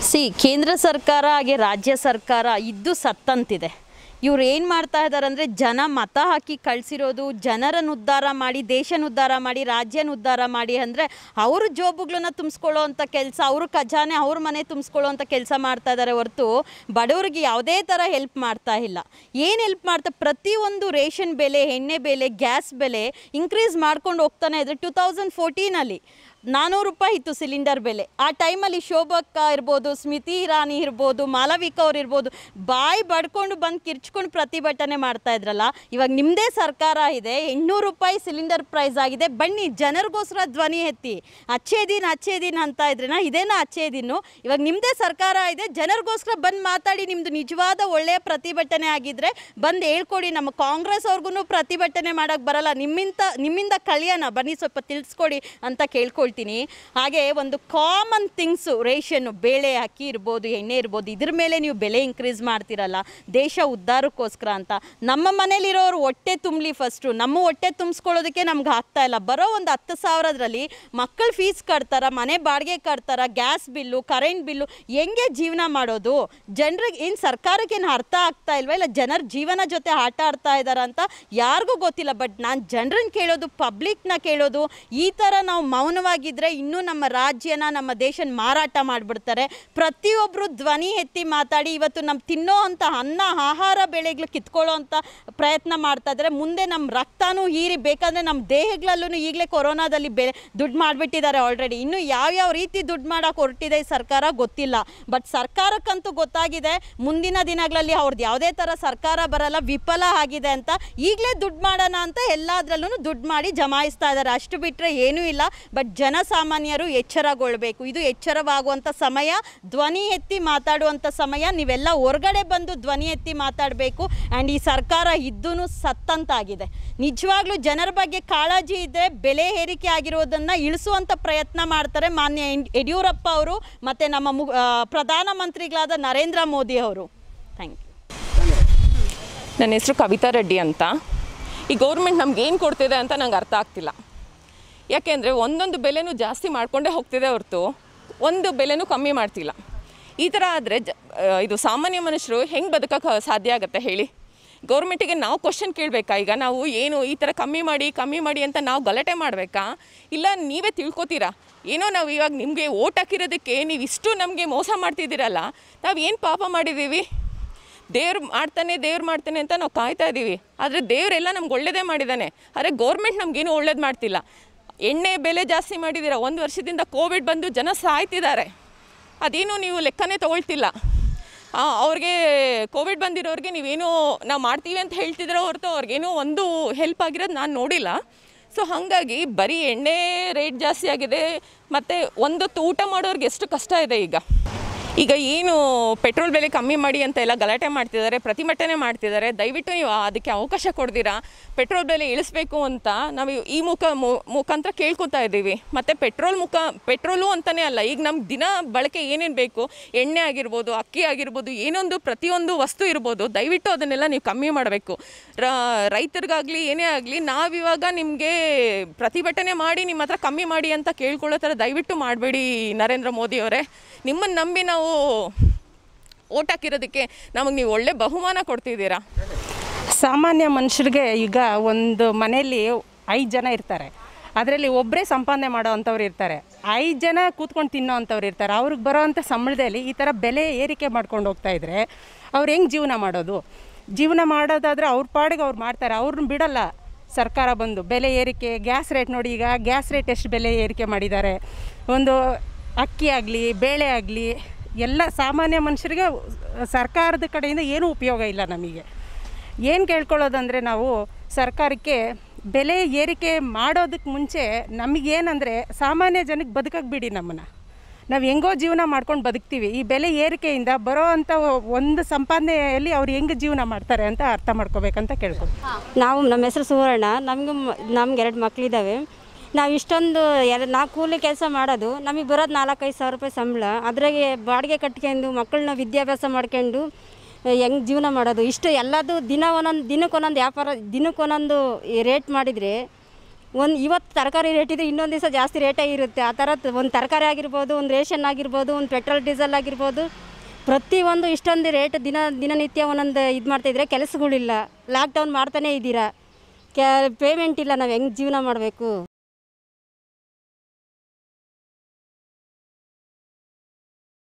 C ಕೇಂದ್ರ ಸರ್ಕಾರ ಹಾಗೆ ರಾಜ್ಯ ಸರ್ಕಾರ ಇದ್ದು ಸತ್ತಂತಿದೆ ಇವ್ರು ಏನು ಮಾಡ್ತಾ ಇದ್ದಾರೆ ಅಂದರೆ ಜನ ಮತ ಹಾಕಿ ಕಳಿಸಿರೋದು ಜನರನ್ನು ಉದ್ಧಾರ ಮಾಡಿ ದೇಶನ ಉದ್ಧಾರ ಮಾಡಿ ರಾಜ್ಯನ ಉದ್ಧಾರ ಮಾಡಿ ಅಂದರೆ ಅವ್ರ ಜೋಬುಗಳನ್ನ ತುಂಬಿಸ್ಕೊಳ್ಳೋ ಅಂಥ ಕೆಲಸ ಅವ್ರ ಖಜಾನೆ ಅವ್ರ ಮನೆ ತುಂಬಿಸ್ಕೊಳ್ಳೋ ಅಂಥ ಕೆಲಸ ಮಾಡ್ತಾ ಇದ್ದಾರೆ ಹೊರತು ಬಡವರಿಗೆ ಯಾವುದೇ ಥರ ಹೆಲ್ಪ್ ಮಾಡ್ತಾ ಇಲ್ಲ ಏನು ಹೆಲ್ಪ್ ಮಾಡ್ತಾ ಪ್ರತಿಯೊಂದು ರೇಷನ್ ಬೆಲೆ ಎಣ್ಣೆ ಬೆಲೆ ಗ್ಯಾಸ್ ಬೆಲೆ ಇನ್ಕ್ರೀಸ್ ಮಾಡ್ಕೊಂಡು ಹೋಗ್ತಾನೆ ಇದ್ರೆ ಟು ತೌಸಂಡ್ ಫೋರ್ಟೀನಲ್ಲಿ ನಾನ್ನೂರು ರೂಪಾಯಿ ಇತ್ತು ಸಿಲಿಂಡರ್ ಬೆಲೆ ಆ ಟೈಮಲ್ಲಿ ಶೋಭಕ್ಕ ಇರ್ಬೋದು ಸ್ಮಿತಿ ಇರಾನಿ ಇರ್ಬೋದು ಮಾಲವಿಕಾ ಅವ್ರು ಇರ್ಬೋದು ಬಾಯಿ ಬಡ್ಕೊಂಡು ಬಂದು ಕಿರ್ಚ್ಕೊಂಡು ಪ್ರತಿಭಟನೆ ಮಾಡ್ತಾ ಇದ್ರಲ್ಲ ಇವಾಗ ನಿಮ್ಮದೇ ಸರ್ಕಾರ ಇದೆ ಎಂಟ್ನೂರು ರೂಪಾಯಿ ಸಿಲಿಂಡರ್ ಪ್ರೈಸ್ ಆಗಿದೆ ಬನ್ನಿ ಜನರಿಗೋಸ್ಕರ ಧ್ವನಿ ಎತ್ತಿ ಅಚ್ಚೇ ದಿನ ಅಚ್ಚೇ ದಿನ ಅಂತ ಇದ್ರೇನ ಇದೇನಾ ಅಚ್ಚೇ ದಿನ ಇವಾಗ ನಿಮ್ಮದೇ ಸರ್ಕಾರ ಇದೆ ಜನರಿಗೋಸ್ಕರ ಬಂದು ಮಾತಾಡಿ ನಿಮ್ಮದು ನಿಜವಾದ ಒಳ್ಳೆಯ ಪ್ರತಿಭಟನೆ ಆಗಿದ್ರೆ ಬಂದು ಹೇಳ್ಕೊಡಿ ನಮ್ಮ ಕಾಂಗ್ರೆಸ್ ಅವ್ರಿಗೂ ಪ್ರತಿಭಟನೆ ಮಾಡೋಕ್ಕೆ ಬರಲ್ಲ ನಿಮ್ಮಿಂದ ನಿಮ್ಮಿಂದ ಕಳಿಯೋಣ ಬನ್ನಿ ಸ್ವಲ್ಪ ತಿಳಿಸ್ಕೊಡಿ ಅಂತ ಕೇಳ್ಕೊಳ್ತೀನಿ ಹಾಗೆ ಒಂದು ಕಾಮನ್ ಥಿಂಗ್ಸು ರೇಷನ್ನು ಬೇಳೆ ಅಕ್ಕಿ ಇರ್ಬೋದು ಎಣ್ಣೆ ಇರ್ಬೋದು ಇದ್ರ ಮೇಲೆ ನೀವು ಬೆಲೆ ಇನ್ಕ್ರೀಸ್ ಮಾಡ್ತಿರಲ್ಲ ದೇಶ ಉದ್ಧಾರಕ್ಕೋಸ್ಕರ ಅಂತ ನಮ್ಮ ಮನೇಲಿರೋರು ಹೊಟ್ಟೆ ತುಂಬಲಿ ಫಸ್ಟು ನಮ್ಮ ಹೊಟ್ಟೆ ತುಂಬಿಸ್ಕೊಳ್ಳೋದಕ್ಕೆ ನಮ್ಗೆ ಆಗ್ತಾ ಇಲ್ಲ ಬರೋ ಒಂದು ಹತ್ತು ಸಾವಿರದ್ರಲ್ಲಿ ಮಕ್ಕಳ ಫೀಸ್ ಕಟ್ತಾರ ಮನೆ ಬಾಡಿಗೆ ಕಟ್ತಾರ ಗ್ಯಾಸ್ ಬಿಲ್ಲು ಕರೆಂಟ್ ಬಿಲ್ಲು ಹೆಂಗೆ ಜೀವನ ಮಾಡೋದು ಜನರಿಗೆ ಏನು ಸರ್ಕಾರಕ್ಕೆ ಏನು ಅರ್ಥ ಆಗ್ತಾ ಇಲ್ವಾ ಇಲ್ಲ ಜನರ ಜೀವನ ಜೊತೆ ಆಟ ಆಡ್ತಾ ಇದ್ದಾರ ಅಂತ ಯಾರಿಗೂ ಗೊತ್ತಿಲ್ಲ ಬಟ್ ನಾನು ಜನರನ್ನ ಕೇಳೋದು ಪಬ್ಲಿಕ್ನ ಕೇಳೋದು ಈ ಥರ ನಾವು ಮೌನವಾಗಿದ್ದರೆ ಇನ್ನೂ ನಮ್ಮ ರಾಜ್ಯನ ನಮ್ಮ ದೇಶನ ಮಾರಾಟ ಮಾಡಿಬಿಡ್ತಾರೆ ಪ್ರತಿಯೊಬ್ಬರು ಧ್ವನಿ ಎತ್ತಿ ಮಾತಾಡಿ ಇವತ್ತು ನಮ್ಮ ತಿನ್ನೋ ಅಂಥ ಅನ್ನ ಆಹಾರ ಬೆಳೆಗಳು ಕಿತ್ಕೊಳ್ಳೋ ಅಂಥ ಪ್ರಯತ್ನ ಮಾಡ್ತಾ ಇದ್ದಾರೆ ಮುಂದೆ ನಮ್ಮ ರಕ್ತನೂ ಹೀರಿ ಬೇಕಂದರೆ ನಮ್ಮ ದೇಹಗಳಲ್ಲೂ ಈಗಲೇ ಕೊರೋನಾದಲ್ಲಿ ಬೆ ದುಡ್ಡು ಮಾಡಿಬಿಟ್ಟಿದ್ದಾರೆ ಆಲ್ರೆಡಿ ಇನ್ನು ಯಾವ್ಯಾವ ರೀತಿ ದುಡ್ಡು ಮಾಡೋಕೆ ಹೊರಟಿದೆ ಈ ಸರ್ಕಾರ ಗೊತ್ತಿಲ್ಲ ಬಟ್ ಸರ್ಕಾರಕ್ಕಂತೂ ಗೊತ್ತಾಗಿದೆ ಮುಂದಿನ ದಿನಗಳಲ್ಲಿ ಅವ್ರದ್ದು ಯಾವುದೇ ಥರ ಸರ್ಕಾರ ಬರಲ್ಲ ವಿಫಲ ಆಗಿದೆ ಅಂತ ಈಗಲೇ ದುಡ್ಡು ಮಾಡೋಣ ಅಂತ ಎಲ್ಲದರಲ್ಲೂ ದುಡ್ಡು ಮಾಡಿ ಜಮಾಯಿಸ್ತಾ ಇದ್ದಾರೆ ಅಷ್ಟು ಬಿಟ್ಟರೆ ಏನೂ ಇಲ್ಲ ಬಟ್ ಜನಸಾಮಾನ್ಯರು ಎಚ್ಚರಗೊಳ್ಬೇಕು ಇದು ಎಚ್ಚರವಾಗುವಂಥ ಸಮಯ ಧ್ವನಿ ಎತ್ತಿ ಮಾತಾಡುವಂಥ ಸಮಯ ನೀವೆಲ್ಲ ಹೊರಗಡೆ ಬಂದು ಧ್ವನಿ ಎತ್ತಿ ಮಾತಾಡಬೇಕು ಆ್ಯಂಡ್ ಈ ಸರ್ಕಾರ ಇದ್ದೂ ಸತ್ತಂತಾಗಿದೆ ನಿಜವಾಗ್ಲೂ ಜನರ ಬಗ್ಗೆ ಕಾಳಜಿ ಇದ್ದರೆ ಬೆಲೆ ಏರಿಕೆ ಆಗಿರೋದನ್ನು ಇಳಿಸುವಂಥ ಪ್ರಯತ್ನ ಮಾಡ್ತಾರೆ ಮಾನ್ಯ ಯಡ್- ಯಡಿಯೂರಪ್ಪ ಅವರು ಮತ್ತು ನಮ್ಮ ಮು ಆ, ಪ್ರಧಾನಮಂತ್ರಿಗಳಾದ ನರೇಂದ್ರ ಮೋದಿ ಅವರು ಥ್ಯಾಂಕ್ ಯು ನನ್ನ ಹೆಸರು ಕವಿತಾ ರೆಡ್ಡಿ ಅಂತ ಈ ಗೌರ್ಮೆಂಟ್ ನಮ್ಗೆ ಏನು ಕೊಡ್ತಿದೆ ಅಂತ ನಂಗೆ ಅರ್ಥ ಆಗ್ತಿಲ್ಲ ಯಾಕೆಂದರೆ ಒಂದೊಂದು ಬೆಲೆನೂ ಜಾಸ್ತಿ ಮಾಡಿಕೊಂಡೇ ಹೋಗ್ತಿದೆ ಹೊರತು ಒಂದು ಬೆಲೆನೂ ಕಮ್ಮಿ ಮಾಡ್ತಿಲ್ಲ ಈ ಥರ ಆದರೆ ಜ ಆ, ಇದು ಸಾಮಾನ್ಯ ಮನುಷ್ಯರು ಹೆಂಗೆ ಬದುಕೋಕ್ಕೆ ಸಾಧ್ಯ ಆಗುತ್ತೆ ಹೇಳಿ ಗೌರ್ಮೆಂಟಿಗೆ ನಾವು ಕ್ವಶನ್ ಕೇಳಬೇಕಾ ಈಗ ನಾವು ಏನು ಈ ಥರ ಕಮ್ಮಿ ಮಾಡಿ ಕಮ್ಮಿ ಮಾಡಿ ಅಂತ ನಾವು ಗಲಾಟೆ ಮಾಡಬೇಕಾ ಇಲ್ಲ ನೀವೇ ತಿಳ್ಕೊತೀರಾ ಏನೋ ನಾವು ಇವಾಗ ನಿಮಗೆ ಓಟ್ ಹಾಕಿರೋದಕ್ಕೆ ನೀವು ಇಷ್ಟು ನಮಗೆ ಮೋಸ ಮಾಡ್ತಿದ್ದೀರಲ್ಲ ನಾವು ಏನು ಪಾಪ ಮಾಡಿದ್ದೀವಿ ದೇವ್ರು ಮಾಡ್ತಾನೆ ದೇವ್ರು ಮಾಡ್ತಾನೆ ಅಂತ ನಾವು ಕಾಯ್ತಾ ಇದ್ದೀವಿ ಆದರೆ ದೇವರೆಲ್ಲ ನಮ್ಗೆ ಒಳ್ಳೇದೇ ಮಾಡಿದ್ದಾನೆ ಆದರೆ ಗೌರ್ಮೆಂಟ್ ನಮಗೇನು ಒಳ್ಳೇದು ಮಾಡ್ತಿಲ್ಲ ಎಣ್ಣೆ ಬೆಲೆ ಜಾಸ್ತಿ ಮಾಡಿದ್ದೀರಾ ಒಂದು ವರ್ಷದಿಂದ ಕೋವಿಡ್ ಬಂದು ಜನ ಸಾಯ್ತಿದ್ದಾರೆ ಅದೇನು ನೀವು ಲೆಕ್ಕನೇ ತಗೊಳ್ತಿಲ್ಲ ಆ, ಅವ್ರಿಗೆ ಕೋವಿಡ್ ಬಂದಿರೋರಿಗೆ ನೀವೇನು ನಾವು ಮಾಡ್ತೀವಿ ಅಂತ ಹೇಳ್ತಿದ್ರೆ ಹೊರತು ಅವ್ರಿಗೇನೋ ಒಂದು ಹೆಲ್ಪ್ ಆಗಿರೋದು ನಾನು ನೋಡಿಲ್ಲ ಸೊ ಹಾಗಾಗಿ ಬರೀ ಎಣ್ಣೆ ರೇಟ್ ಜಾಸ್ತಿ ಆಗಿದೆ ಮತ್ತು ಒಂದೊತ್ತು ಊಟ ಮಾಡೋರಿಗೆ ಎಷ್ಟು ಕಷ್ಟ ಇದೆ ಈಗ ಈಗ ಏನು ಪೆಟ್ರೋಲ್ ಬೆಲೆ ಕಮ್ಮಿ ಮಾಡಿ ಅಂತ ಎಲ್ಲ ಗಲಾಟೆ ಮಾಡ್ತಿದ್ದಾರೆ ಪ್ರತಿಭಟನೆ ಮಾಡ್ತಿದ್ದಾರೆ ದಯವಿಟ್ಟು ನೀವು ಅದಕ್ಕೆ ಅವಕಾಶ ಕೊಡ್ದಿರಾ ಪೆಟ್ರೋಲ್ ಬೆಲೆ ಇಳಿಸ್ಬೇಕು ಅಂತ ನಾವು ಈ ಮುಖ ಮು- ಮುಖಾಂತರ ಕೇಳ್ಕೊತಾ ಇದ್ದೀವಿ ಮತ್ತು ಪೆಟ್ರೋಲ್ ಮುಖ ಪೆಟ್ರೋಲು ಅಂತಲೇ ಅಲ್ಲ ಈಗ ನಮ್ಗೆ ದಿನ ಬಳಕೆ ಏನೇನು ಬೇಕು ಎಣ್ಣೆ ಆಗಿರ್ಬೋದು ಅಕ್ಕಿ ಆಗಿರ್ಬೋದು ಏನೊಂದು ಪ್ರತಿಯೊಂದು ವಸ್ತು ಇರ್ಬೋದು ದಯವಿಟ್ಟು ಅದನ್ನೆಲ್ಲ ನೀವು ಕಮ್ಮಿ ಮಾಡಬೇಕು ರೈತರಿಗಾಗಲಿ ಏನೇ ಆಗಲಿ ನಾವಿವಾಗ ನಿಮಗೆ ಪ್ರತಿಭಟನೆ ಮಾಡಿ ನಿಮ್ಮ ಹತ್ರ ಕಮ್ಮಿ ಮಾಡಿ ಅಂತ ಕೇಳ್ಕೊಳ್ಳೋ ಥರ ದಯವಿಟ್ಟು ಮಾಡಬೇಡಿ ನರೇಂದ್ರ ಮೋದಿ ಅವರೇ ನಿಮ್ಮನ್ನು ನಂಬಿ ನಾವು ಓಟ್ ಹಾಕಿರೋದಕ್ಕೆ ನಮಗೆ ನೀವು ಒಳ್ಳೆ ಬಹುಮಾನ ಕೊಡ್ತಿದ್ದೀರಾ ಸಾಮಾನ್ಯ ಮನುಷ್ಯರಿಗೆ ಈಗ ಒಂದು ಮನೆಯಲ್ಲಿ ಐದು ಜನ ಇರ್ತಾರೆ ಅದರಲ್ಲಿ ಒಬ್ಬರೇ ಸಂಪಾದನೆ ಮಾಡೋ ಅಂಥವ್ರು ಇರ್ತಾರೆ ಐದು ಜನ ಕೂತ್ಕೊಂಡು ತಿನ್ನೋ ಅಂಥವ್ರು ಇರ್ತಾರೆ ಅವ್ರಿಗೆ ಬರೋವಂಥ ಸಂಬಳದಲ್ಲಿ ಈ ಥರ ಬೆಲೆ ಏರಿಕೆ ಮಾಡ್ಕೊಂಡು ಹೋಗ್ತಾ ಇದ್ರೆ ಅವ್ರು ಹೆಂಗೆ ಜೀವನ ಮಾಡೋದು ಜೀವನ ಮಾಡೋದಾದರೆ ಅವ್ರ ಪಾಡಿಗೆ ಅವ್ರು ಮಾಡ್ತಾರೆ ಅವ್ರನ್ನ ಬಿಡಲ್ಲ ಸರ್ಕಾರ ಬಂದು ಬೆಲೆ ಏರಿಕೆ ಗ್ಯಾಸ್ ರೇಟ್ ನೋಡಿ ಈಗ ಗ್ಯಾಸ್ ರೇಟ್ ಎಷ್ಟು ಬೆಲೆ ಏರಿಕೆ ಮಾಡಿದ್ದಾರೆ ಒಂದು ಅಕ್ಕಿ ಆಗಲಿ ಬೇಳೆ ಆಗಲಿ ಎಲ್ಲ ಸಾಮಾನ್ಯ ಮನುಷ್ಯರಿಗೆ ಸರ್ಕಾರದ ಕಡೆಯಿಂದ ಏನೂ ಉಪಯೋಗ ಇಲ್ಲ ನಮಗೆ ಏನು ಕೇಳ್ಕೊಳ್ಳೋದಂದರೆ ನಾವು ಸರ್ಕಾರಕ್ಕೆ ಬೆಲೆ ಏರಿಕೆ ಮಾಡೋದಕ್ಕೆ ಮುಂಚೆ ನಮಗೇನಂದರೆ ಸಾಮಾನ್ಯ ಜನಕ್ಕೆ ಬದುಕಕ್ಕೆ ಬಿಡಿ ನಮ್ಮನ್ನು ನಾವು ಹೆಂಗೋ ಜೀವನ ಮಾಡ್ಕೊಂಡು ಬದುಕ್ತೀವಿ ಈ ಬೆಲೆ ಏರಿಕೆಯಿಂದ ಬರೋ ಅಂಥ ಒಂದು ಸಂಪಾದನೆಯಲ್ಲಿ ಅವ್ರು ಹೆಂಗೆ ಜೀವನ ಮಾಡ್ತಾರೆ ಅಂತ ಅರ್ಥ ಮಾಡ್ಕೋಬೇಕಂತ ಕೇಳ್ಕೊಂಡು ನಾವು ನಮ್ಮ ಹೆಸರು ಸುವರ್ಣ ನಮಗೂ ನಮ್ಗೆ ಎರಡು ಮಕ್ಕಳಿದ್ದಾವೆ ನಾವು ಇಷ್ಟೊಂದು ಎರಡು ನಾಲ್ಕು ಕೂಲಿ ಕೆಲಸ ಮಾಡೋದು ನಮಗೆ ಬರೋದು ನಾಲ್ಕೈದು ಸಾವಿರ ರೂಪಾಯಿ ಸಂಬಳ ಅದ್ರಾಗೆ ಬಾಡಿಗೆ ಕಟ್ಕೊಂಡು ಮಕ್ಕಳನ್ನ ವಿದ್ಯಾಭ್ಯಾಸ ಮಾಡ್ಕೊಂಡು ಹೆಂಗೆ ಜೀವನ ಮಾಡೋದು ಇಷ್ಟು ಎಲ್ಲದು ದಿನ ಒಂದೊಂದು ದಿನಕ್ಕೆ ಒಂದೊಂದು ವ್ಯಾಪಾರ ದಿನಕ್ಕೆ ಒಂದೊಂದು ರೇಟ್ ಮಾಡಿದರೆ ಒಂದು ಇವತ್ತು ತರಕಾರಿ ರೇಟ್ ಇದ್ರೆ ಇನ್ನೊಂದು ದಿವಸ ಜಾಸ್ತಿ ರೇಟೇ ಇರುತ್ತೆ ಆ ಥರ ಒಂದು ತರಕಾರಿ ಆಗಿರ್ಬೋದು ಒಂದು ರೇಷನ್ ಆಗಿರ್ಬೋದು ಒಂದು ಪೆಟ್ರೋಲ್ ಡೀಸೆಲ್ ಆಗಿರ್ಬೋದು ಪ್ರತಿಯೊಂದು ಇಷ್ಟೊಂದು ರೇಟ್ ದಿನ ದಿನನಿತ್ಯ ಒಂದೊಂದು ಇದು ಮಾಡ್ತಾಯಿದ್ರೆ ಕೆಲಸಗಳಿಲ್ಲ ಲಾಕ್ಡೌನ್ ಮಾಡ್ತಾನೇ ಇದ್ದೀರಾ ಕ್ಯಾ ಪೇಮೆಂಟ್ ಇಲ್ಲ ನಾವು ಹೆಂಗೆ ಜೀವನ ಮಾಡಬೇಕು